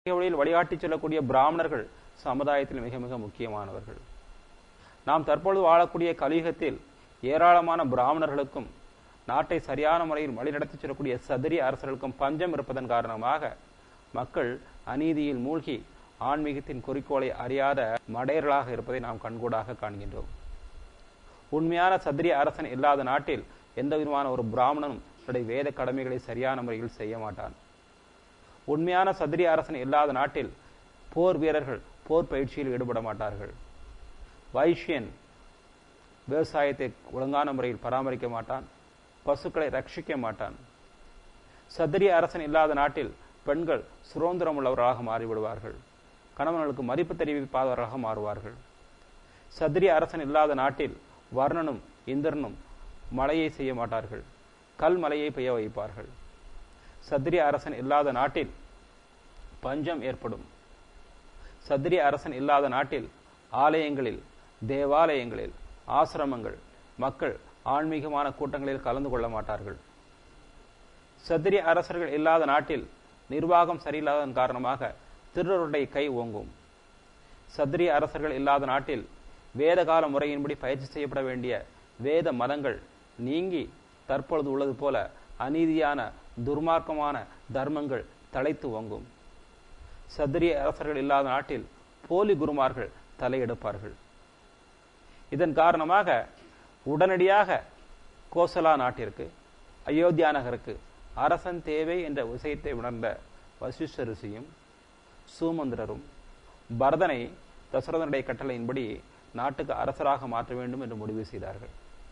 வழியில் வழிகாட்டிச் செல்லக்கூடிய பிராமணர்கள் சமுதாயத்தில் மிக மிக முக்கியமானவர்கள் நாம் தற்பொழுது வாழக்கூடிய கலியுகத்தில் ஏராளமான பிராமணர்களுக்கும் நாட்டை சரியான முறையில் வழிநடத்திச் செல்லக்கூடிய சதிரிய அரசர்களுக்கும் பஞ்சம் இருப்பதன் காரணமாக மக்கள் அநீதியில் மூழ்கி ஆன்மீகத்தின் குறிக்கோளை அறியாத மடையர்களாக இருப்பதை நாம் கண்கூடாக காண்கின்றோம் உண்மையான சத்திரிய அரசன் இல்லாத நாட்டில் எந்த விதமான ஒரு பிராமணனும் தன்னுடைய வேத கடமைகளை சரியான முறையில் செய்ய மாட்டான் உண்மையான சத்திரிய அரசன் இல்லாத நாட்டில் போர் வீரர்கள் போர் பயிற்சியில் ஈடுபட மாட்டார்கள் வைஷ்யன் விவசாயத்தை ஒழுங்கான முறையில் பராமரிக்க மாட்டான் பசுக்களை ரட்சிக்க மாட்டான் சத்திரிய அரசன் இல்லாத நாட்டில் பெண்கள் சுதந்திரம் உள்ளவர்களாக மாறிவிடுவார்கள் கணவன்களுக்கு மதிப்பு தெரிவிப்பாதவர்களாக மாறுவார்கள் சத்திரிய அரசன் இல்லாத நாட்டில் வர்ணனும் இந்திரனும் மழையை செய்ய மாட்டார்கள் கல் மலையை பெய்ய வைப்பார்கள் சத்திரிய அரசன் இல்லாத நாட்டில் பஞ்சம் ஏற்படும் சத்திரிய அரசன் இல்லாத நாட்டில் ஆலயங்களில் தேவாலயங்களில் ஆசிரமங்கள் மக்கள் ஆன்மீகமான கூட்டங்களில் கலந்து கொள்ள மாட்டார்கள் சத்திரிய அரசர்கள் இல்லாத நாட்டில் நிர்வாகம் சரியில்லாததன் காரணமாக திருடருடைய கை ஓங்கும் சத்திரிய அரசர்கள் இல்லாத நாட்டில் வேத கால முறையின்படி பயிற்சி செய்யப்பட வேண்டிய வேத மதங்கள் நீங்கி தற்பொழுது உள்ளது போல அநீதியான துர்மார்க்கமான தர்மங்கள் தலைத்து ஓங்கும் சத்திரிய அரசர்கள் இல்லாத நாட்டில் போலி குருமார்கள் தலையெடுப்பார்கள் இதன் காரணமாக உடனடியாக கோசலா நாட்டிற்கு அயோத்தியா நகருக்கு அரசன் தேவை என்ற விஷயத்தை உணர்ந்த வசிஷ்ட ரிஷியும் சூமந்திரரும் பரதனை தசரதனுடைய கட்டளையின்படி நாட்டுக்கு அரசராக மாற்ற வேண்டும் என்று முடிவு செய்தார்கள்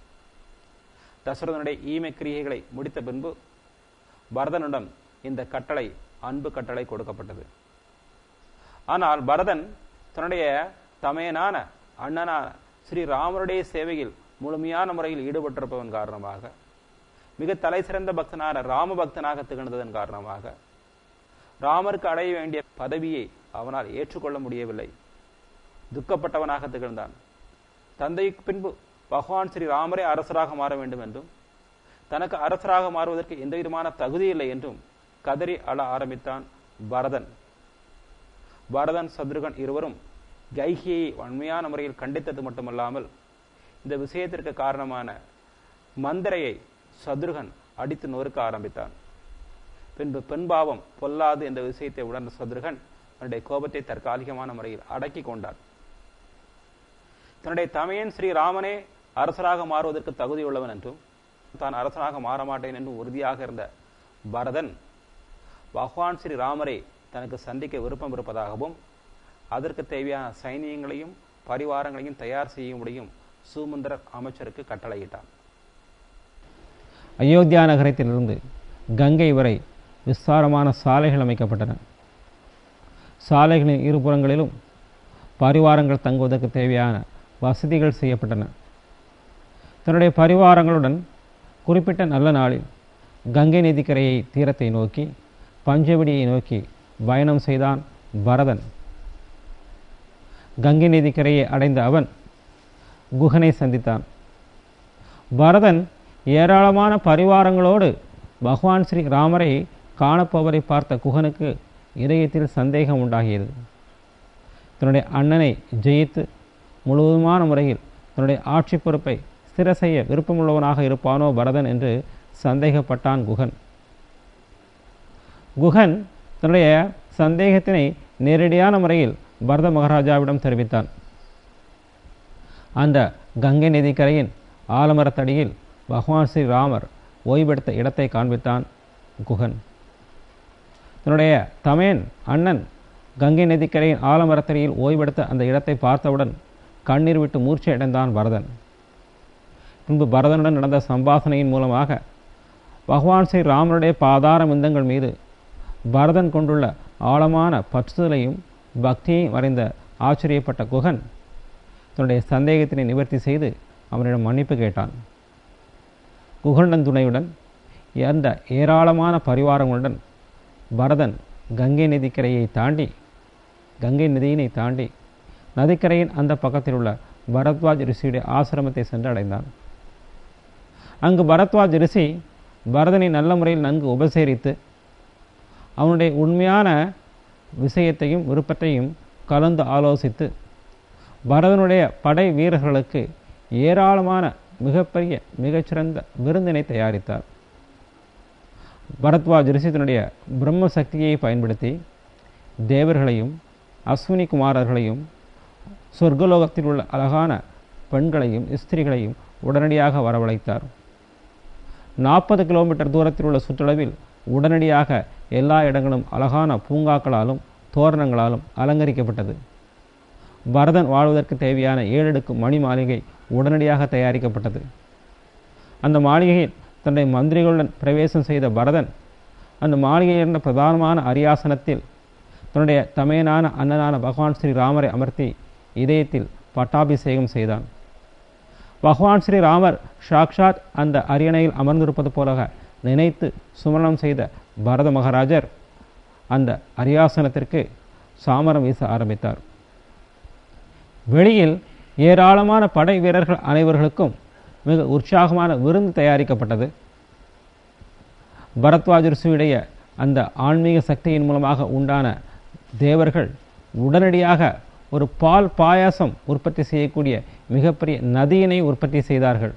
தசரதனுடைய ஈமை கிரியைகளை முடித்த பின்பு பரதனிடம் இந்த கட்டளை அன்பு கட்டளை கொடுக்கப்பட்டது ஆனால் பரதன் தன்னுடைய தமையனான அண்ணனான ஸ்ரீ ராமருடைய சேவையில் முழுமையான முறையில் ஈடுபட்டிருப்பதன் காரணமாக மிக தலை சிறந்த பக்தனான ராம பக்தனாக திகழ்ந்ததன் காரணமாக ராமருக்கு அடைய வேண்டிய பதவியை அவனால் ஏற்றுக்கொள்ள முடியவில்லை துக்கப்பட்டவனாக திகழ்ந்தான் தந்தைக்கு பின்பு பகவான் ஸ்ரீ ராமரே அரசராக மாற வேண்டும் என்றும் தனக்கு அரசராக மாறுவதற்கு எந்த விதமான தகுதி இல்லை என்றும் கதறி அழ ஆரம்பித்தான் பரதன் பரதன் சத்ருகன் இருவரும் கைகியை உண்மையான முறையில் கண்டித்தது மட்டுமல்லாமல் இந்த விஷயத்திற்கு காரணமான மந்திரையை சத்ருகன் அடித்து நொறுக்க ஆரம்பித்தான் பின்பு பெண்பாவம் பொல்லாது என்ற விஷயத்தை உணர்ந்த சத்ருகன் தன்னுடைய கோபத்தை தற்காலிகமான முறையில் அடக்கி கொண்டான் தன்னுடைய தமையன் ஸ்ரீராமனே அரசராக மாறுவதற்கு தகுதியுள்ளவன் என்றும் தான் அரசனாக மாற மாட்டேன் என்றும் உறுதியாக இருந்த பரதன் பகவான் ஸ்ரீ ராமரை தனக்கு சந்திக்க விருப்பம் இருப்பதாகவும் அதற்கு தேவையான சைனியங்களையும் பரிவாரங்களையும் தயார் செய்யும்படியும் சூமந்திரர் அமைச்சருக்கு கட்டளையிட்டான் அயோத்தியா நகரத்திலிருந்து கங்கை வரை விஸ்தாரமான சாலைகள் அமைக்கப்பட்டன சாலைகளின் இருபுறங்களிலும் பரிவாரங்கள் தங்குவதற்கு தேவையான வசதிகள் செய்யப்பட்டன தன்னுடைய பரிவாரங்களுடன் குறிப்பிட்ட நல்ல நாளில் கங்கை நதிக்கரையை தீரத்தை நோக்கி பஞ்சவடியை நோக்கி பயணம் செய்தான் பரதன் கங்கை நதிக்கரையை அடைந்த அவன் குகனை சந்தித்தான் பரதன் ஏராளமான பரிவாரங்களோடு பகவான் ஸ்ரீ ராமரை காணப்போவரை பார்த்த குகனுக்கு இதயத்தில் சந்தேகம் உண்டாகியது தன்னுடைய அண்ணனை ஜெயித்து முழுவதுமான முறையில் தன்னுடைய ஆட்சி பொறுப்பை ஸ்திர செய்ய விருப்பமுள்ளவனாக இருப்பானோ பரதன் என்று சந்தேகப்பட்டான் குகன் குகன் தன்னுடைய சந்தேகத்தினை நேரடியான முறையில் பரத மகாராஜாவிடம் தெரிவித்தான் அந்த கங்கை நதிக்கரையின் ஆலமரத்தடியில் பகவான் ஸ்ரீ ராமர் ஓய்வெடுத்த இடத்தை காண்பித்தான் குகன் தன்னுடைய தமையன் அண்ணன் கங்கை நதிக்கரையின் ஆலமரத்தடியில் ஓய்வெடுத்த அந்த இடத்தை பார்த்தவுடன் கண்ணீர் விட்டு மூர்ச்சி அடைந்தான் பரதன் பின்பு பரதனுடன் நடந்த சம்பாசனையின் மூலமாக பகவான் ஸ்ரீ ராமனுடைய பாதார மிந்தங்கள் மீது பரதன் கொண்டுள்ள ஆழமான பற்றுதலையும் பக்தியையும் வரைந்த ஆச்சரியப்பட்ட குகன் தன்னுடைய சந்தேகத்தினை நிவர்த்தி செய்து அவனிடம் மன்னிப்பு கேட்டான் குகண்டன் துணையுடன் அந்த ஏராளமான பரிவாரங்களுடன் பரதன் கங்கை நதிக்கரையை தாண்டி கங்கை நதியினை தாண்டி நதிக்கரையின் அந்த பக்கத்தில் உள்ள பரத்வாஜ் ரிஷியுடைய ஆசிரமத்தை சென்று அடைந்தான் அங்கு பரத்வாஜ் ரிஷி பரதனை நல்ல முறையில் நன்கு உபசரித்து அவனுடைய உண்மையான விஷயத்தையும் விருப்பத்தையும் கலந்து ஆலோசித்து பரதனுடைய படை வீரர்களுக்கு ஏராளமான மிகப்பெரிய மிகச்சிறந்த விருந்தினை தயாரித்தார் பரத்வாஜ் ரிஷி தன்னுடைய பிரம்ம சக்தியை பயன்படுத்தி தேவர்களையும் அஸ்வினி குமாரர்களையும் சொர்க்கலோகத்தில் உள்ள அழகான பெண்களையும் ஸ்திரீகளையும் உடனடியாக வரவழைத்தார் நாற்பது கிலோமீட்டர் தூரத்தில் உள்ள சுற்றளவில் உடனடியாக எல்லா இடங்களும் அழகான பூங்காக்களாலும் தோரணங்களாலும் அலங்கரிக்கப்பட்டது பரதன் வாழ்வதற்கு தேவையான ஏழடுக்கு மணி மாளிகை உடனடியாக தயாரிக்கப்பட்டது அந்த மாளிகையில் தன்னுடைய மந்திரிகளுடன் பிரவேசம் செய்த பரதன் அந்த மாளிகையில் இருந்த பிரதானமான அரியாசனத்தில் தன்னுடைய தமையனான அண்ணனான பகவான் ஸ்ரீ ராமரை அமர்த்தி இதயத்தில் பட்டாபிஷேகம் செய்தான் பகவான் ஸ்ரீ ராமர் சாக்ஷாத் அந்த அரியணையில் அமர்ந்திருப்பது போல நினைத்து சுமரணம் செய்த பரத மகாராஜர் அந்த அரியாசனத்திற்கு சாமரம் வீச ஆரம்பித்தார் வெளியில் ஏராளமான படை வீரர்கள் அனைவர்களுக்கும் மிக உற்சாகமான விருந்து தயாரிக்கப்பட்டது பரத்வாஜ் ரிஷியுடைய அந்த ஆன்மீக சக்தியின் மூலமாக உண்டான தேவர்கள் உடனடியாக ஒரு பால் பாயாசம் உற்பத்தி செய்யக்கூடிய மிகப்பெரிய நதியினை உற்பத்தி செய்தார்கள்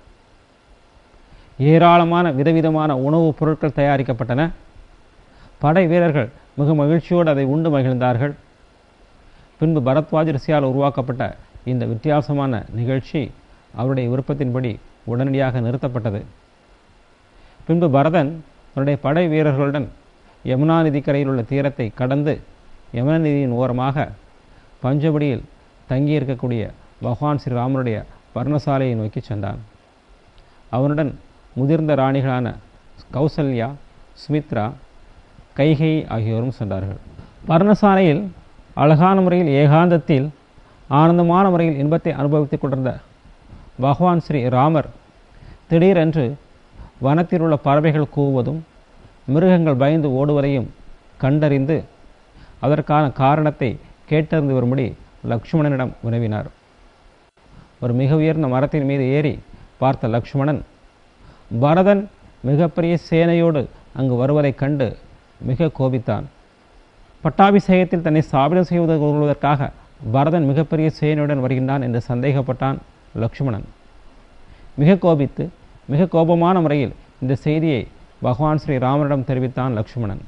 ஏராளமான விதவிதமான உணவுப் பொருட்கள் தயாரிக்கப்பட்டன படை வீரர்கள் மிக மகிழ்ச்சியோடு அதை உண்டு மகிழ்ந்தார்கள் பின்பு பரத்வாஜ் ரிஷியால் உருவாக்கப்பட்ட இந்த வித்தியாசமான நிகழ்ச்சி அவருடைய விருப்பத்தின்படி உடனடியாக நிறுத்தப்பட்டது பின்பு பரதன் தன்னுடைய படை வீரர்களுடன் யமுனா நதிக்கரையில் உள்ள தீரத்தை கடந்து யமுனா நதியின் ஓரமாக பஞ்சபடியில் தங்கியிருக்கக்கூடிய பகவான் ஸ்ரீராமனுடைய பர்ணசாலையை நோக்கி சென்றான் அவனுடன் முதிர்ந்த ராணிகளான கௌசல்யா சுமித்ரா கைகை ஆகியோரும் சென்றார்கள் பர்ணசாலையில் அழகான முறையில் ஏகாந்தத்தில் ஆனந்தமான முறையில் இன்பத்தை அனுபவித்துக் கொண்டிருந்த பகவான் ஸ்ரீ ராமர் திடீரென்று வனத்தில் உள்ள பறவைகள் கூவுவதும் மிருகங்கள் பயந்து ஓடுவதையும் கண்டறிந்து அதற்கான காரணத்தை கேட்டறிந்து வரும்படி லக்ஷ்மணனிடம் வினவினார் ஒரு மிக உயர்ந்த மரத்தின் மீது ஏறி பார்த்த லக்ஷ்மணன் பரதன் மிகப்பெரிய சேனையோடு அங்கு வருவதைக் கண்டு மிக கோபித்தான் பட்டாபிஷேகத்தில் தன்னை சாபிடம் செய்வது கொள்வதற்காக பரதன் மிகப்பெரிய சேனையுடன் வருகின்றான் என்று சந்தேகப்பட்டான் லக்ஷ்மணன் மிக கோபித்து மிக கோபமான முறையில் இந்த செய்தியை பகவான் ஸ்ரீ ராமனிடம் தெரிவித்தான் லக்ஷ்மணன்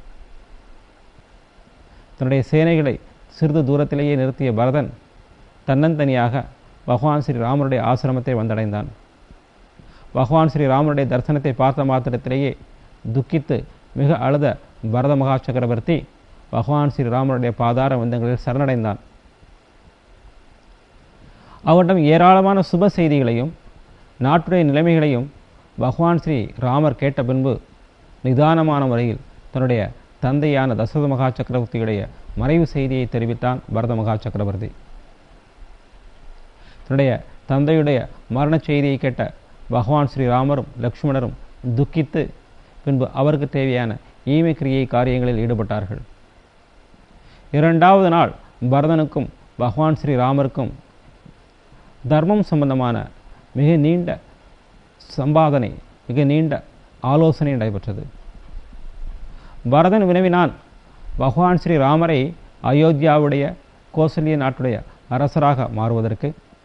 தன்னுடைய சேனைகளை சிறிது தூரத்திலேயே நிறுத்திய பரதன் தன்னந்தனியாக பகவான் ஸ்ரீ ராமருடைய ஆசிரமத்தை வந்தடைந்தான் பகவான் ஸ்ரீ ராமருடைய தரிசனத்தை பார்த்த மாத்திரத்திலேயே துக்கித்து மிக அழுத பரத மகா சக்கரவர்த்தி பகவான் ஸ்ரீ ராமருடைய பாதார வந்தங்களில் சரணடைந்தான் அவரிடம் ஏராளமான சுப செய்திகளையும் நாட்டுடைய நிலைமைகளையும் பகவான் ஸ்ரீ ராமர் கேட்ட பின்பு நிதானமான முறையில் தன்னுடைய தந்தையான தசரத மகா சக்கரவர்த்தியுடைய மறைவு செய்தியை தெரிவித்தான் பரத மகா சக்கரவர்த்தி தன்னுடைய தந்தையுடைய மரண செய்தியை கேட்ட பகவான் ஸ்ரீ ராமரும் லக்ஷ்மணரும் துக்கித்து பின்பு அவருக்கு தேவையான ஈமை கிரியை காரியங்களில் ஈடுபட்டார்கள் இரண்டாவது நாள் பரதனுக்கும் பகவான் ஸ்ரீ ராமருக்கும் தர்மம் சம்பந்தமான மிக நீண்ட சம்பாதனை மிக நீண்ட ஆலோசனை நடைபெற்றது பரதன் வினவினான் பகவான் ஸ்ரீ ராமரை அயோத்தியாவுடைய கோசல்ய நாட்டுடைய அரசராக மாறுவதற்கு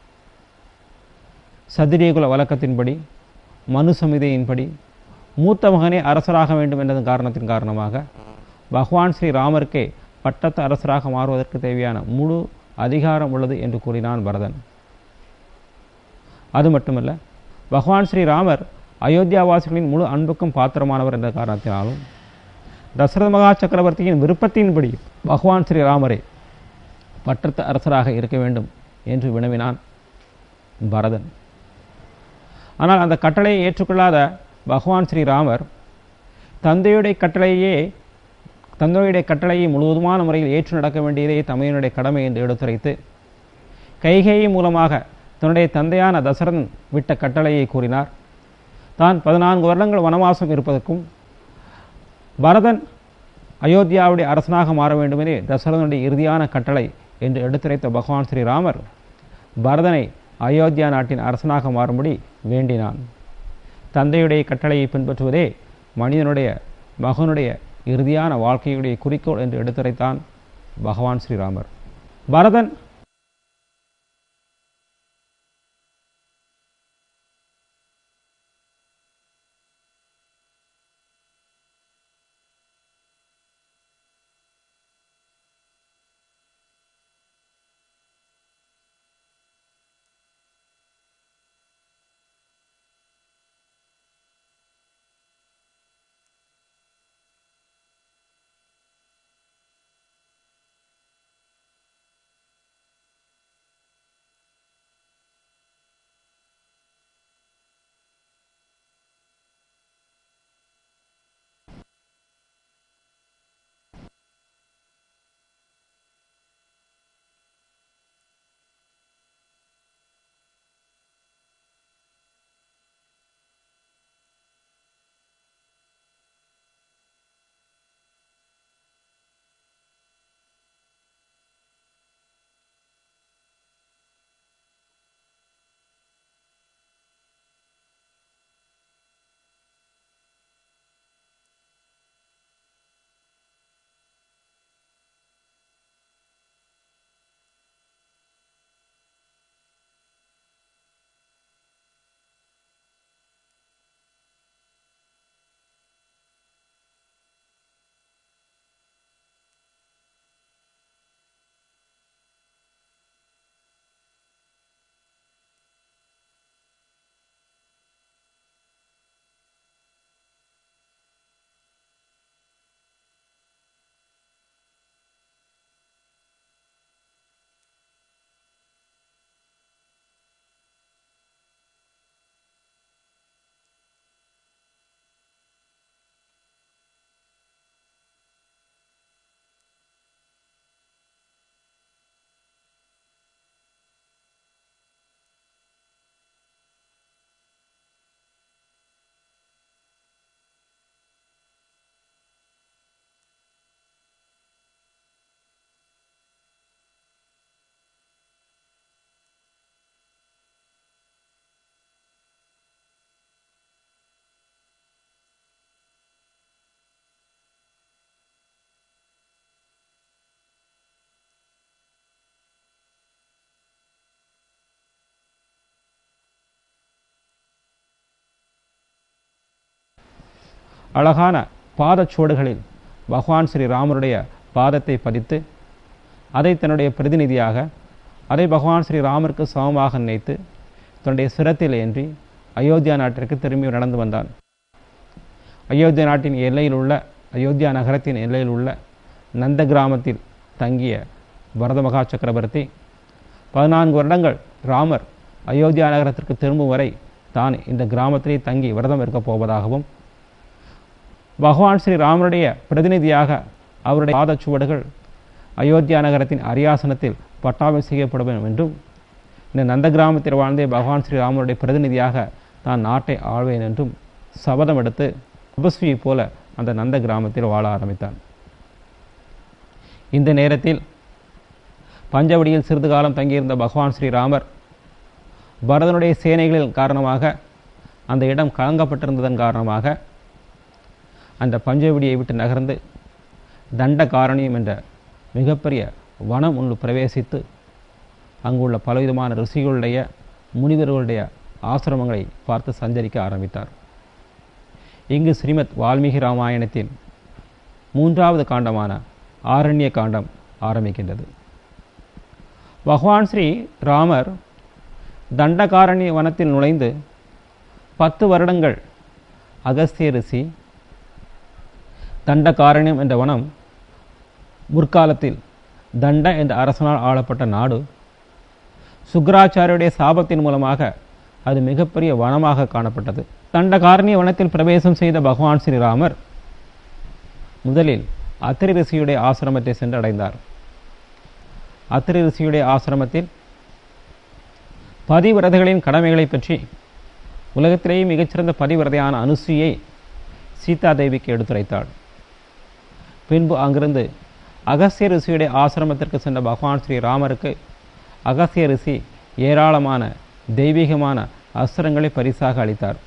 சதிரியகுல வழக்கத்தின்படி மனு சமிதையின்படி மூத்த மகனே அரசராக வேண்டும் என்றதன் காரணத்தின் காரணமாக பகவான் ஸ்ரீ ராமருக்கே பட்டத்து அரசராக மாறுவதற்கு தேவையான முழு அதிகாரம் உள்ளது என்று கூறினான் பரதன் அது மட்டுமல்ல பகவான் ஸ்ரீ ராமர் அயோத்தியாவாசிகளின் முழு அன்புக்கும் பாத்திரமானவர் என்ற காரணத்தினாலும் தசரத மகா சக்கரவர்த்தியின் விருப்பத்தின்படி பகவான் ஸ்ரீ ராமரே பட்டத்து அரசராக இருக்க வேண்டும் என்று வினவினான் பரதன் ஆனால் அந்த கட்டளையை ஏற்றுக்கொள்ளாத பகவான் ஸ்ரீராமர் தந்தையுடைய கட்டளையே தந்தையுடைய கட்டளையை முழுவதுமான முறையில் ஏற்று நடக்க வேண்டியதே தமையனுடைய கடமை என்று எடுத்துரைத்து கைகேயி மூலமாக தன்னுடைய தந்தையான தசரதன் விட்ட கட்டளையை கூறினார் தான் பதினான்கு வருடங்கள் வனவாசம் இருப்பதற்கும் பரதன் அயோத்தியாவுடைய அரசனாக மாற வேண்டுமெனே தசரதனுடைய இறுதியான கட்டளை என்று எடுத்துரைத்த பகவான் ஸ்ரீராமர் பரதனை அயோத்தியா நாட்டின் அரசனாக மாறும்படி வேண்டினான் தந்தையுடைய கட்டளையை பின்பற்றுவதே மனிதனுடைய மகனுடைய இறுதியான வாழ்க்கையுடைய குறிக்கோள் என்று எடுத்துரைத்தான் பகவான் ஸ்ரீராமர் பரதன் அழகான பாதச்சுவடுகளில் பகவான் ஸ்ரீ ராமருடைய பாதத்தை பதித்து அதை தன்னுடைய பிரதிநிதியாக அதை பகவான் ஸ்ரீ ராமருக்கு சமமாக நினைத்து தன்னுடைய சிரத்தில் ஏன்றி அயோத்தியா நாட்டிற்கு திரும்பி நடந்து வந்தான் அயோத்தியா நாட்டின் எல்லையில் உள்ள அயோத்தியா நகரத்தின் எல்லையில் உள்ள நந்த கிராமத்தில் தங்கிய பரத மகா சக்கரவர்த்தி பதினான்கு வருடங்கள் ராமர் அயோத்தியா நகரத்திற்கு திரும்பும் வரை தான் இந்த கிராமத்திலே தங்கி விரதம் இருக்கப் போவதாகவும் பகவான் ஸ்ரீ ராமருடைய பிரதிநிதியாக அவருடைய பாதச்சுவடுகள் அயோத்தியா நகரத்தின் அரியாசனத்தில் பட்டாபம் செய்யப்படும் என்றும் இந்த நந்த கிராமத்தில் வாழ்ந்தே பகவான் ஸ்ரீ ராமருடைய பிரதிநிதியாக தான் நாட்டை ஆழ்வேன் என்றும் சபதம் எடுத்து தபஸ்வியைப் போல அந்த நந்த கிராமத்தில் வாழ ஆரம்பித்தான் இந்த நேரத்தில் பஞ்சவடியில் சிறிது காலம் தங்கியிருந்த பகவான் ஸ்ரீராமர் பரதனுடைய சேனைகளின் காரணமாக அந்த இடம் கலங்கப்பட்டிருந்ததன் காரணமாக அந்த பஞ்சவடியை விட்டு நகர்ந்து தண்டகாரணியம் என்ற மிகப்பெரிய வனம் ஒன்று பிரவேசித்து அங்குள்ள பலவிதமான ரிஷிகளுடைய முனிவர்களுடைய ஆசிரமங்களை பார்த்து சஞ்சரிக்க ஆரம்பித்தார் இங்கு ஸ்ரீமத் வால்மீகி ராமாயணத்தின் மூன்றாவது காண்டமான ஆரண்ய காண்டம் ஆரம்பிக்கின்றது பகவான் ஸ்ரீ ராமர் தண்டகாரண்ய வனத்தில் நுழைந்து பத்து வருடங்கள் அகஸ்திய ரிஷி தண்டகாரண்யம் என்ற வனம் முற்காலத்தில் தண்ட என்ற அரசனால் ஆளப்பட்ட நாடு சுக்கராச்சாரியுடைய சாபத்தின் மூலமாக அது மிகப்பெரிய வனமாக காணப்பட்டது தண்டகாரண்ய வனத்தில் பிரவேசம் செய்த பகவான் ஸ்ரீராமர் முதலில் அத்திரி ரிஷியுடைய ஆசிரமத்தை சென்று அடைந்தார் அத்திரி ரிஷியுடைய ஆசிரமத்தில் பதிவிரதைகளின் கடமைகளை பற்றி உலகத்திலேயே மிகச்சிறந்த பதிவிரதையான அனுசுயை சீதா தேவிக்கு எடுத்துரைத்தாள் பின்பு அங்கிருந்து அகஸ்திய ரிஷியுடைய ஆசிரமத்திற்கு சென்ற பகவான் ஸ்ரீ ராமருக்கு அகஸ்திய ரிஷி ஏராளமான தெய்வீகமான அஸ்திரங்களை பரிசாக அளித்தார்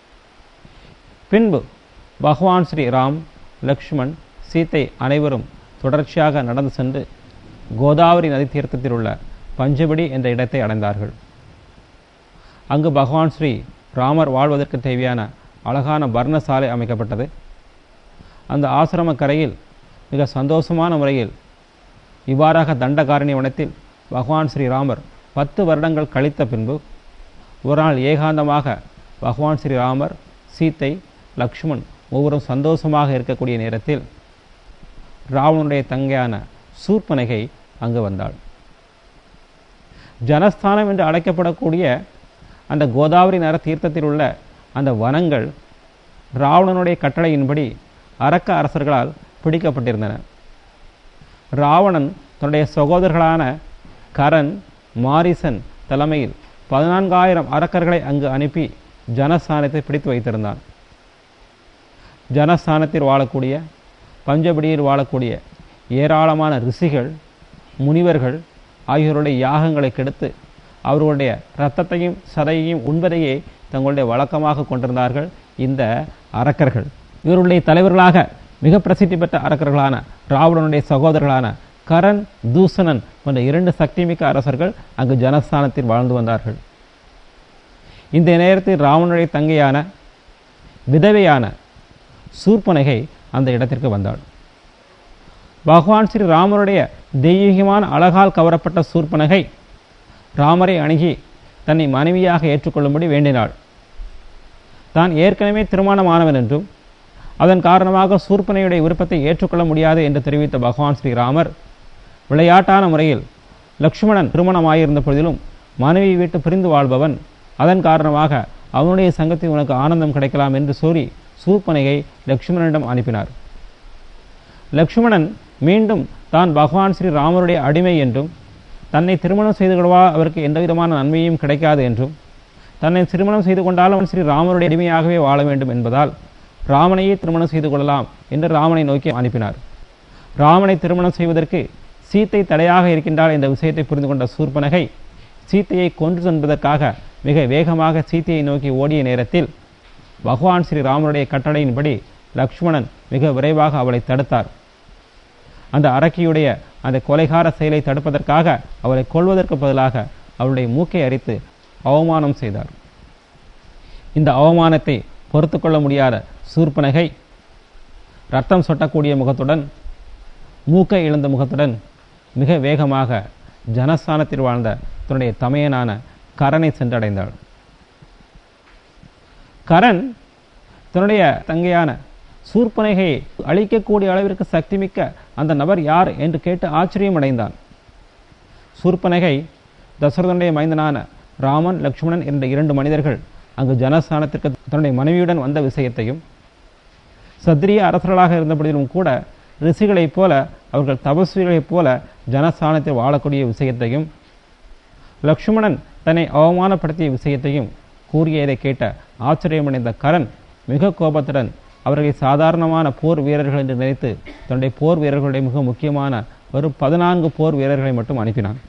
பின்பு பகவான் ஸ்ரீ ராம் லக்ஷ்மண் சீத்தை அனைவரும் தொடர்ச்சியாக நடந்து சென்று கோதாவரி நதி தீர்த்தத்தில் உள்ள பஞ்சபடி என்ற இடத்தை அடைந்தார்கள் அங்கு பகவான் ஸ்ரீ ராமர் வாழ்வதற்கு தேவையான அழகான வர்ணசாலை அமைக்கப்பட்டது அந்த ஆசிரம கரையில் மிக சந்தோஷமான முறையில் இவ்வாறாக தண்டகாரணி வனத்தில் பகவான் ஸ்ரீராமர் பத்து வருடங்கள் கழித்த பின்பு ஒரு நாள் ஏகாந்தமாக பகவான் ஸ்ரீராமர் சீத்தை லக்ஷ்மண் ஒவ்வொரும் சந்தோஷமாக இருக்கக்கூடிய நேரத்தில் ராவணனுடைய தங்கையான சூர்பனகை அங்கு வந்தாள் ஜனஸ்தானம் என்று அழைக்கப்படக்கூடிய அந்த கோதாவரி நர தீர்த்தத்தில் உள்ள அந்த வனங்கள் ராவணனுடைய கட்டளையின்படி அரக்க அரசர்களால் பிடிக்கப்பட்டிருந்தன ராவணன் தன்னுடைய சகோதரர்களான கரண் மாரிசன் தலைமையில் பதினான்காயிரம் அரக்கர்களை அங்கு அனுப்பி ஜனஸ்தானத்தை பிடித்து வைத்திருந்தான் ஜனஸ்தானத்தில் வாழக்கூடிய பஞ்சபடியில் வாழக்கூடிய ஏராளமான ரிஷிகள் முனிவர்கள் ஆகியோருடைய யாகங்களை கெடுத்து அவர்களுடைய இரத்தத்தையும் சதையையும் உண்பதையே தங்களுடைய வழக்கமாக கொண்டிருந்தார்கள் இந்த அரக்கர்கள் இவருடைய தலைவர்களாக மிக பிரசித்தி பெற்ற அரக்கர்களான ராவணனுடைய சகோதரர்களான கரண் தூசணன் போன்ற இரண்டு சக்திமிக்க அரசர்கள் அங்கு ஜனஸ்தானத்தில் வாழ்ந்து வந்தார்கள் இந்த நேரத்தில் ராவணனுடைய தங்கையான விதவையான சூர்பனகை அந்த இடத்திற்கு வந்தாள் பகவான் ஸ்ரீ ராமருடைய தெய்வீகமான அழகால் கவரப்பட்ட சூர்பனகை ராமரை அணுகி தன்னை மனைவியாக ஏற்றுக்கொள்ளும்படி வேண்டினாள் தான் ஏற்கனவே திருமணமானவன் என்றும் அதன் காரணமாக சூர்பனையுடைய விருப்பத்தை ஏற்றுக்கொள்ள முடியாது என்று தெரிவித்த பகவான் ஸ்ரீராமர் விளையாட்டான முறையில் லக்ஷ்மணன் திருமணமாயிருந்த பொழுதிலும் மனைவி விட்டு பிரிந்து வாழ்பவன் அதன் காரணமாக அவனுடைய சங்கத்தில் உனக்கு ஆனந்தம் கிடைக்கலாம் என்று சொல்லி சூர்பனையை லக்ஷ்மணனிடம் அனுப்பினார் லக்ஷ்மணன் மீண்டும் தான் பகவான் ஸ்ரீ ராமருடைய அடிமை என்றும் தன்னை திருமணம் செய்து கொள்வா அவருக்கு எந்த விதமான நன்மையும் கிடைக்காது என்றும் தன்னை திருமணம் செய்து கொண்டாலும் ஸ்ரீ ராமருடைய அடிமையாகவே வாழ வேண்டும் என்பதால் ராமனையே திருமணம் செய்து கொள்ளலாம் என்று ராமனை நோக்கி அனுப்பினார் ராமனை திருமணம் செய்வதற்கு சீத்தை தடையாக இருக்கின்றாள் என்ற விஷயத்தை புரிந்து கொண்ட சூர்பனகை சீத்தையை கொன்று சென்பதற்காக மிக வேகமாக சீத்தையை நோக்கி ஓடிய நேரத்தில் பகவான் ஸ்ரீ ராமருடைய கட்டளையின்படி லக்ஷ்மணன் மிக விரைவாக அவளை தடுத்தார் அந்த அரக்கியுடைய அந்த கொலைகார செயலை தடுப்பதற்காக அவளை கொள்வதற்கு பதிலாக அவளுடைய மூக்கை அரித்து அவமானம் செய்தார் இந்த அவமானத்தை பொறுத்து கொள்ள முடியாத சூர்பனகை ரத்தம் சொட்டக்கூடிய முகத்துடன் மூக்கை இழந்த முகத்துடன் மிக வேகமாக ஜனஸ்தானத்தில் வாழ்ந்த தன்னுடைய தமையனான கரனை சென்றடைந்தாள் கரண் தன்னுடைய தங்கையான சூர்பனகையை அழிக்கக்கூடிய அளவிற்கு சக்திமிக்க அந்த நபர் யார் என்று கேட்டு ஆச்சரியம் அடைந்தான் சூர்பனகை தசரதனுடைய மைந்தனான ராமன் லக்ஷ்மணன் என்ற இரண்டு மனிதர்கள் அங்கு ஜனஸ்தானத்திற்கு தன்னுடைய மனைவியுடன் வந்த விஷயத்தையும் சத்திரிய அரசர்களாக இருந்தபடியிலும் கூட ரிஷிகளைப் போல அவர்கள் தபஸ்விகளைப் போல ஜனஸ்தானத்தில் வாழக்கூடிய விஷயத்தையும் லக்ஷ்மணன் தன்னை அவமானப்படுத்திய விஷயத்தையும் கூறியதை கேட்ட ஆச்சரியமடைந்த கரண் மிக கோபத்துடன் அவர்களை சாதாரணமான போர் வீரர்கள் என்று நினைத்து தன்னுடைய போர் வீரர்களுடைய மிக முக்கியமான ஒரு பதினான்கு போர் வீரர்களை மட்டும் அனுப்பினான்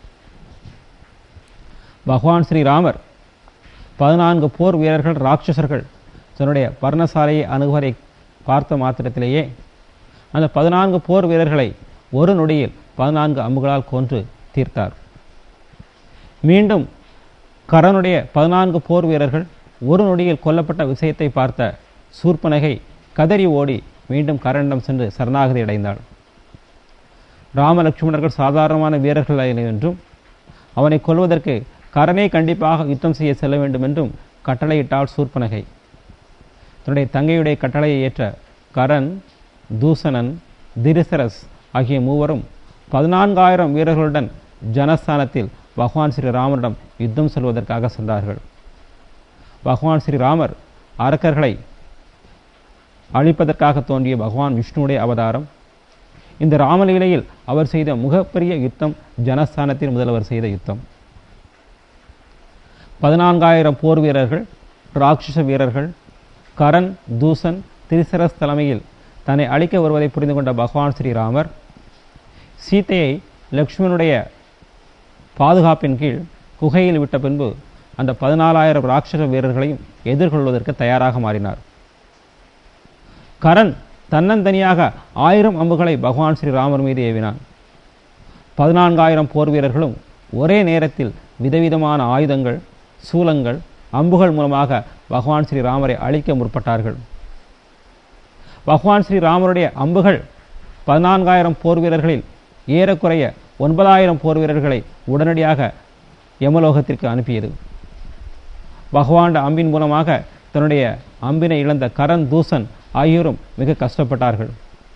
பகவான் ஸ்ரீராமர் பதினான்கு போர் வீரர்கள் ராட்சசர்கள் தன்னுடைய பர்ணசாலையை அணுகுவதை பார்த்த மாத்திரத்திலேயே அந்த பதினான்கு போர் வீரர்களை ஒரு நொடியில் பதினான்கு அம்புகளால் கொன்று தீர்த்தார் மீண்டும் கரனுடைய பதினான்கு போர் வீரர்கள் ஒரு நொடியில் கொல்லப்பட்ட விஷயத்தை பார்த்த சூர்பனகை கதறி ஓடி மீண்டும் கரனிடம் சென்று சரணாகதி அடைந்தாள் ராமலட்சுமணர்கள் சாதாரணமான வீரர்கள் அல்ல என்றும் அவனை கொல்வதற்கு கரனே கண்டிப்பாக யுத்தம் செய்ய செல்ல வேண்டும் என்றும் கட்டளையிட்டாள் சூர்பனகை தன்னுடைய தங்கையுடைய கட்டளையை ஏற்ற கரண் தூசணன் திரிசரஸ் ஆகிய மூவரும் பதினான்காயிரம் வீரர்களுடன் ஜனஸ்தானத்தில் பகவான் ஸ்ரீராமரிடம் யுத்தம் செல்வதற்காக சென்றார்கள் பகவான் ஸ்ரீராமர் அரக்கர்களை அழிப்பதற்காக தோன்றிய பகவான் விஷ்ணுவுடைய அவதாரம் இந்த ராமலீலையில் அவர் செய்த மிகப்பெரிய யுத்தம் ஜனஸ்தானத்தில் முதல்வர் செய்த யுத்தம் பதினான்காயிரம் போர் வீரர்கள் ராட்சச வீரர்கள் கரண் தூசன் திரிசரஸ் தலைமையில் தன்னை அழிக்க வருவதை புரிந்து கொண்ட பகவான் ஸ்ரீராமர் சீத்தையை லக்ஷ்மணுடைய பாதுகாப்பின் கீழ் குகையில் விட்ட பின்பு அந்த பதினாலாயிரம் ராட்சச வீரர்களையும் எதிர்கொள்வதற்கு தயாராக மாறினார் கரண் தன்னந்தனியாக ஆயிரம் அம்புகளை பகவான் ஸ்ரீராமர் மீது ஏவினான் பதினான்காயிரம் போர் வீரர்களும் ஒரே நேரத்தில் விதவிதமான ஆயுதங்கள் சூலங்கள் அம்புகள் மூலமாக பகவான் ஸ்ரீராமரை அழிக்க முற்பட்டார்கள் பகவான் ஸ்ரீராமருடைய அம்புகள் பதினான்காயிரம் போர் வீரர்களில் ஏறக்குறைய ஒன்பதாயிரம் போர் வீரர்களை உடனடியாக யமலோகத்திற்கு அனுப்பியது பகவான் அம்பின் மூலமாக தன்னுடைய அம்பினை இழந்த கரண் தூசன் ஆகியோரும் மிக கஷ்டப்பட்டார்கள்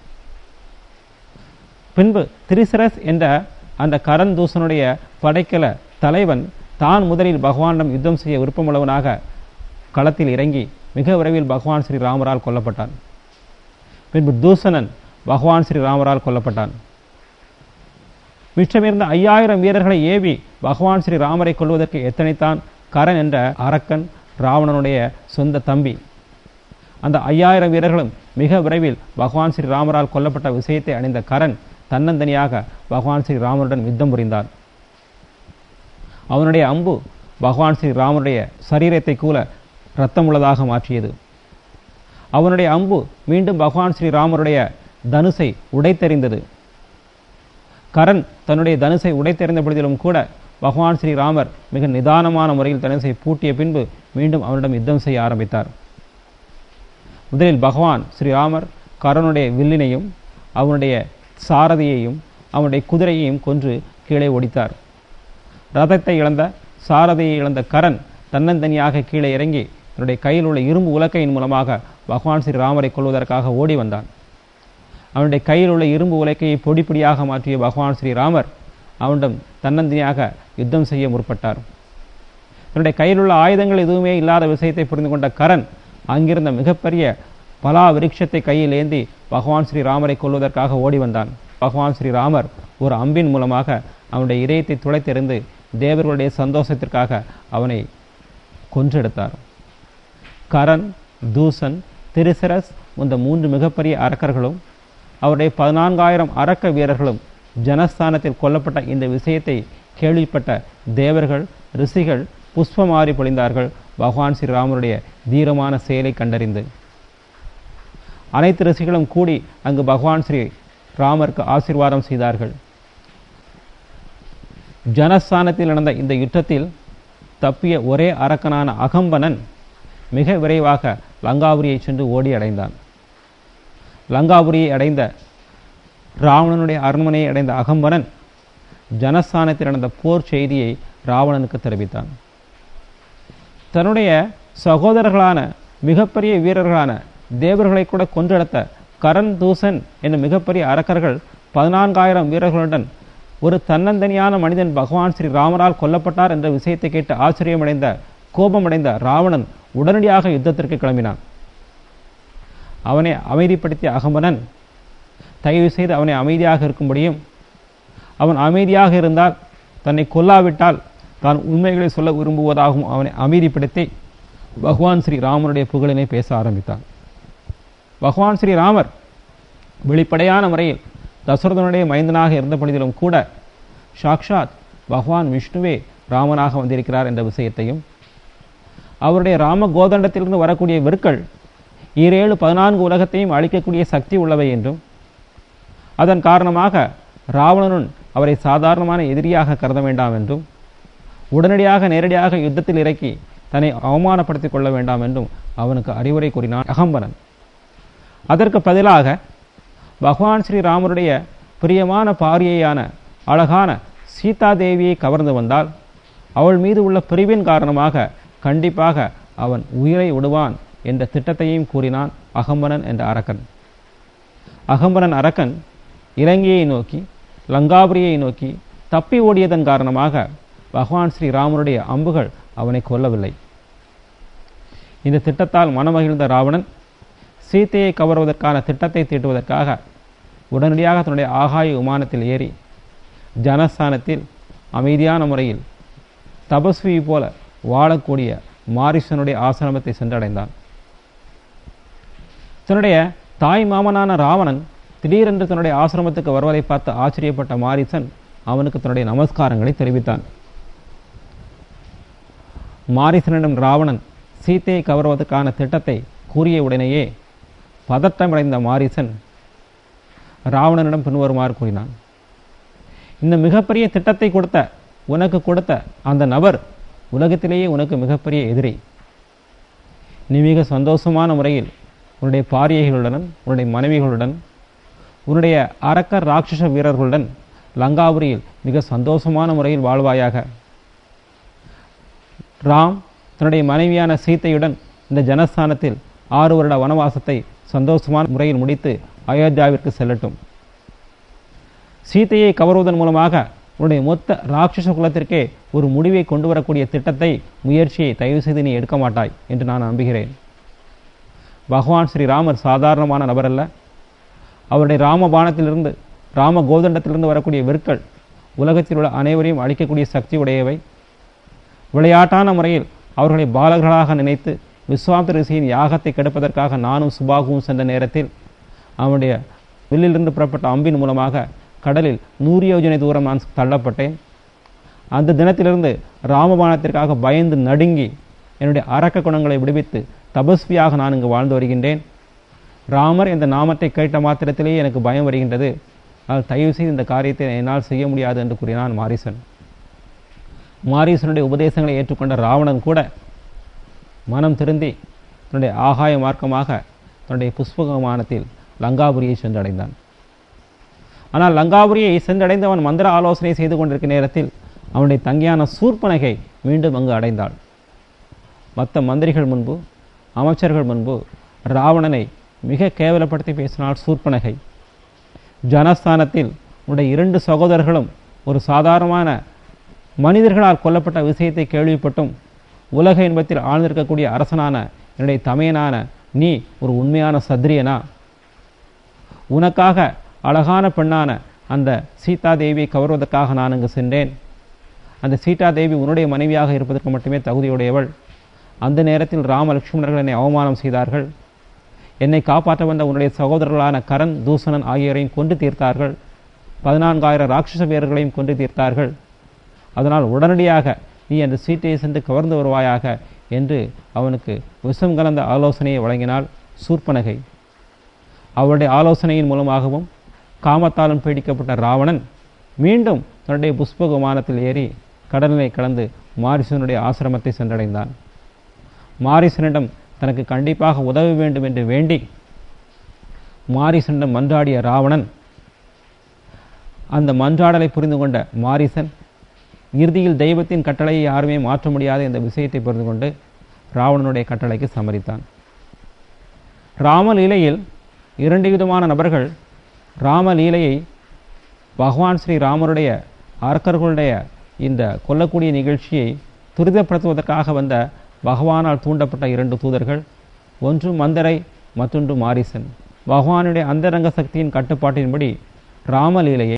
பின்பு திரிசரஸ் என்ற அந்த கரண் தூசனுடைய படைக்கல தலைவன் தான் முதலில் பகவானிடம் யுத்தம் செய்ய விருப்பமுள்ளவனாக களத்தில் இறங்கி மிக விரைவில் பகவான் ஸ்ரீராமரால் கொல்லப்பட்டான் பின்பு தூசணன் பகவான் ஸ்ரீராமரால் கொல்லப்பட்டான் மிச்சமிருந்த ஐயாயிரம் வீரர்களை ஏவி பகவான் ஸ்ரீராமரை கொள்வதற்கு எத்தனைத்தான் கரண் என்ற அரக்கன் ராவணனுடைய சொந்த தம்பி அந்த ஐயாயிரம் வீரர்களும் மிக விரைவில் பகவான் ஸ்ரீராமரால் கொல்லப்பட்ட விஷயத்தை அணிந்த கரண் தன்னந்தனியாக பகவான் ஸ்ரீராமருடன் யுத்தம் புரிந்தார் அவனுடைய அம்பு பகவான் ஸ்ரீராமருடைய சரீரத்தை கூட இரத்தமுள்ளதாக மாற்றியது அவனுடைய அம்பு மீண்டும் பகவான் ஸ்ரீராமருடைய தனுசை உடைத்தெறிந்தது கரண் தன்னுடைய தனுசை உடைத்தெறிந்த பொழுதிலும் கூட பகவான் ஸ்ரீராமர் மிக நிதானமான முறையில் தனுசை பூட்டிய பின்பு மீண்டும் அவனிடம் யுத்தம் செய்ய ஆரம்பித்தார் முதலில் பகவான் ஸ்ரீராமர் கரனுடைய வில்லினையும் அவனுடைய சாரதியையும் அவனுடைய குதிரையையும் கொன்று கீழே ஒடித்தார் ரதத்தை இழந்த சாரதியை இழந்த கரண் தன்னந்தனியாக கீழே இறங்கி தன்னுடைய கையில் உள்ள இரும்பு உலக்கையின் மூலமாக பகவான் ஸ்ரீராமரை கொள்வதற்காக ஓடி வந்தான் அவனுடைய கையில் உள்ள இரும்பு உலக்கையை பொடி பொடியாக மாற்றிய பகவான் ஸ்ரீராமர் அவனிடம் தன்னந்தனியாக யுத்தம் செய்ய முற்பட்டார் தன்னுடைய கையில் உள்ள ஆயுதங்கள் எதுவுமே இல்லாத விஷயத்தை புரிந்து கொண்ட கரண் அங்கிருந்த மிகப்பெரிய பலா விருட்சத்தை கையில் ஏந்தி பகவான் ஸ்ரீராமரை கொள்வதற்காக ஓடி வந்தான் பகவான் ஸ்ரீராமர் ஒரு அம்பின் மூலமாக அவனுடைய இதயத்தை துளைத்தெறிந்து தேவர்களுடைய சந்தோஷத்திற்காக அவனை கொன்றெடுத்தார் கரண் தூசன் திரிசரஸ் இந்த மூன்று மிகப்பெரிய அரக்கர்களும் அவருடைய பதினான்காயிரம் அரக்க வீரர்களும் ஜனஸ்தானத்தில் கொல்லப்பட்ட இந்த விஷயத்தை கேள்விப்பட்ட தேவர்கள் ரிஷிகள் புஷ்பமாறி பொழிந்தார்கள் பகவான் ஸ்ரீராமருடைய தீரமான செயலை கண்டறிந்து அனைத்து ரிஷிகளும் கூடி அங்கு பகவான் ஸ்ரீ ராமருக்கு ஆசீர்வாதம் செய்தார்கள் ஜனஸ்தானத்தில் நடந்த இந்த யுத்தத்தில் தப்பிய ஒரே அரக்கனான அகம்பனன் மிக விரைவாக லங்காபுரியை சென்று ஓடி அடைந்தான் லங்காபுரியை அடைந்த ராவணனுடைய அரண்மனையை அடைந்த அகம்பனன் ஜனஸ்தானத்தில் நடந்த போர் செய்தியை ராவணனுக்கு தெரிவித்தான் தன்னுடைய சகோதரர்களான மிகப்பெரிய வீரர்களான தேவர்களை கூட கொன்றெடுத்த கரண் தூசன் என்னும் மிகப்பெரிய அரக்கர்கள் பதினான்காயிரம் வீரர்களுடன் ஒரு தன்னந்தனியான மனிதன் பகவான் ஸ்ரீ ராமரால் கொல்லப்பட்டார் என்ற விஷயத்தை கேட்டு ஆச்சரியமடைந்த கோபமடைந்த ராவணன் உடனடியாக யுத்தத்திற்கு கிளம்பினான் அவனை அமைதிப்படுத்திய அகமனன் தயவு செய்து அவனை அமைதியாக இருக்கும்படியும் அவன் அமைதியாக இருந்தால் தன்னை கொல்லாவிட்டால் தான் உண்மைகளை சொல்ல விரும்புவதாகவும் அவனை அமைதிப்படுத்தி பகவான் ஸ்ரீ ராமனுடைய புகழினை பேச ஆரம்பித்தான் பகவான் ஸ்ரீ ராமர் வெளிப்படையான முறையில் தசரதனுடைய மைந்தனாக இருந்த பொழுதிலும் கூட சாக்ஷாத் பகவான் விஷ்ணுவே ராமனாக வந்திருக்கிறார் என்ற விஷயத்தையும் அவருடைய ராம கோதண்டத்திலிருந்து வரக்கூடிய வெற்கள் ஈரேழு பதினான்கு உலகத்தையும் அழிக்கக்கூடிய சக்தி உள்ளவை என்றும் அதன் காரணமாக ராவணனும் அவரை சாதாரணமான எதிரியாக கருத வேண்டாம் என்றும் உடனடியாக நேரடியாக யுத்தத்தில் இறக்கி தன்னை அவமானப்படுத்திக் கொள்ள வேண்டாம் என்றும் அவனுக்கு அறிவுரை கூறினான் அகம்பனன் அதற்கு பதிலாக பகவான் ஸ்ரீராமருடைய பிரியமான பாரியையான அழகான சீதாதேவியை கவர்ந்து வந்தால் அவள் மீது உள்ள பிரிவின் காரணமாக கண்டிப்பாக அவன் உயிரை விடுவான் என்ற திட்டத்தையும் கூறினான் அகம்பனன் என்ற அரக்கன் அகம்பனன் அரக்கன் இலங்கையை நோக்கி லங்காபுரியை நோக்கி தப்பி ஓடியதன் காரணமாக பகவான் ஸ்ரீராமருடைய அம்புகள் அவனை கொல்லவில்லை இந்த திட்டத்தால் மனமகிழ்ந்த ராவணன் சீத்தையை கவர்வதற்கான திட்டத்தை தீட்டுவதற்காக உடனடியாக தன்னுடைய ஆகாய விமானத்தில் ஏறி ஜனஸ்தானத்தில் அமைதியான முறையில் தபஸ்வி போல வாழக்கூடிய மாரிசனுடைய ஆசிரமத்தை சென்றடைந்தான் தன்னுடைய தாய் மாமனான ராவணன் திடீரென்று தன்னுடைய ஆசிரமத்துக்கு வருவதை பார்த்து ஆச்சரியப்பட்ட மாரிசன் அவனுக்கு தன்னுடைய நமஸ்காரங்களை தெரிவித்தான் மாரிசனிடம் ராவணன் சீத்தையை கவர்வதற்கான திட்டத்தை கூறிய உடனேயே பதட்டமடைந்த மாரீசன் ராவணனிடம் பின்வருமாறு கூறினான் இந்த மிகப்பெரிய திட்டத்தை கொடுத்த உனக்கு கொடுத்த அந்த நபர் உலகத்திலேயே உனக்கு மிகப்பெரிய எதிரி நீ மிக சந்தோஷமான முறையில் உன்னுடைய பாரியைகளுடன் உன்னுடைய மனைவிகளுடன் உன்னுடைய அரக்கர் ராட்சச வீரர்களுடன் லங்காபுரியில் மிக சந்தோஷமான முறையில் வாழ்வாயாக ராம் தன்னுடைய மனைவியான சீத்தையுடன் இந்த ஜனஸ்தானத்தில் ஆறு வருட வனவாசத்தை சந்தோஷமான முறையில் முடித்து அயோத்தியாவிற்கு செல்லட்டும் சீத்தையை கவருவதன் மூலமாக உன்னுடைய மொத்த ராட்சச குலத்திற்கே ஒரு முடிவை கொண்டு வரக்கூடிய திட்டத்தை முயற்சியை தயவு செய்து நீ எடுக்க மாட்டாய் என்று நான் நம்புகிறேன் பகவான் ஸ்ரீராமர் சாதாரணமான நபர் அல்ல அவருடைய ராமபானத்திலிருந்து ராம கோதண்டத்திலிருந்து வரக்கூடிய வெற்கள் உலகத்தில் உள்ள அனைவரையும் அழிக்கக்கூடிய சக்தி உடையவை விளையாட்டான முறையில் அவர்களை பாலகர்களாக நினைத்து விஸ்வாமித்திர ரிஷியின் யாகத்தை கெடுப்பதற்காக நானும் சுபாகுவும் சென்ற நேரத்தில் அவனுடைய வில்லிலிருந்து புறப்பட்ட அம்பின் மூலமாக கடலில் நூறு யோஜனை தூரம் நான் தள்ளப்பட்டேன் அந்த தினத்திலிருந்து ராமபானத்திற்காக பயந்து நடுங்கி என்னுடைய அரக்க குணங்களை விடுவித்து தபஸ்வியாக நான் இங்கு வாழ்ந்து வருகின்றேன் ராமர் என்ற நாமத்தை கேட்ட மாத்திரத்திலேயே எனக்கு பயம் வருகின்றது ஆனால் தயவு செய்து இந்த காரியத்தை என்னால் செய்ய முடியாது என்று கூறினான் மாரிசன் மாரீசனுடைய உபதேசங்களை ஏற்றுக்கொண்ட ராவணன் கூட மனம் திருந்தி தன்னுடைய ஆகாய மார்க்கமாக தன்னுடைய புஷ்பக விமானத்தில் லங்காபுரியை சென்றடைந்தான் ஆனால் லங்காபுரியை சென்றடைந்தவன் மந்திர ஆலோசனை செய்து கொண்டிருக்கும் நேரத்தில் அவனுடைய தங்கியான சூர்பனகை மீண்டும் அங்கு அடைந்தாள் மற்ற மந்திரிகள் முன்பு அமைச்சர்கள் முன்பு ராவணனை மிக கேவலப்படுத்தி பேசினாள் சூர்பனகை ஜனஸ்தானத்தில் உடைய இரண்டு சகோதரர்களும் ஒரு சாதாரணமான மனிதர்களால் கொல்லப்பட்ட விஷயத்தை கேள்விப்பட்டும் உலக இன்பத்தில் ஆழ்ந்திருக்கக்கூடிய அரசனான என்னுடைய தமையனான நீ ஒரு உண்மையான சத்திரியனா உனக்காக அழகான பெண்ணான அந்த சீதா தேவியை கவர்வதற்காக நான் அங்கு சென்றேன் அந்த சீதா தேவி உன்னுடைய மனைவியாக இருப்பதற்கு மட்டுமே தகுதியுடையவள் அந்த நேரத்தில் ராம லட்சுமணர்கள் என்னை அவமானம் செய்தார்கள் என்னை காப்பாற்ற வந்த உன்னுடைய சகோதரர்களான கரண் தூசணன் ஆகியோரையும் கொண்டு தீர்த்தார்கள் பதினான்காயிரம் ராட்சச வீரர்களையும் கொண்டு தீர்த்தார்கள் அதனால் உடனடியாக நீ அந்த சீட்டையை சென்று கவர்ந்து வருவாயாக என்று அவனுக்கு விஷம் கலந்த ஆலோசனையை வழங்கினாள் சூர்பனகை அவருடைய ஆலோசனையின் மூலமாகவும் காமத்தாலும் பீடிக்கப்பட்ட ராவணன் மீண்டும் தன்னுடைய புஷ்ப விமானத்தில் ஏறி கடலினை கடந்து மாரிசனுடைய ஆசிரமத்தை சென்றடைந்தான் மாரிசனிடம் தனக்கு கண்டிப்பாக உதவ வேண்டும் என்று வேண்டி மாரிசனிடம் மன்றாடிய ராவணன் அந்த மன்றாடலை புரிந்து கொண்ட மாரிசன் இறுதியில் தெய்வத்தின் கட்டளையை யாருமே மாற்ற முடியாத இந்த விஷயத்தை புரிந்து கொண்டு ராவணனுடைய கட்டளைக்கு சம்மதித்தான் ராமலீலையில் இரண்டு விதமான நபர்கள் ராமலீலையை பகவான் ஸ்ரீ ராமருடைய அரக்கர்களுடைய இந்த கொல்லக்கூடிய நிகழ்ச்சியை துரிதப்படுத்துவதற்காக வந்த பகவானால் தூண்டப்பட்ட இரண்டு தூதர்கள் ஒன்று மந்தரை மற்றொன்று மாரிசன் பகவானுடைய அந்தரங்க சக்தியின் கட்டுப்பாட்டின்படி ராமலீலையை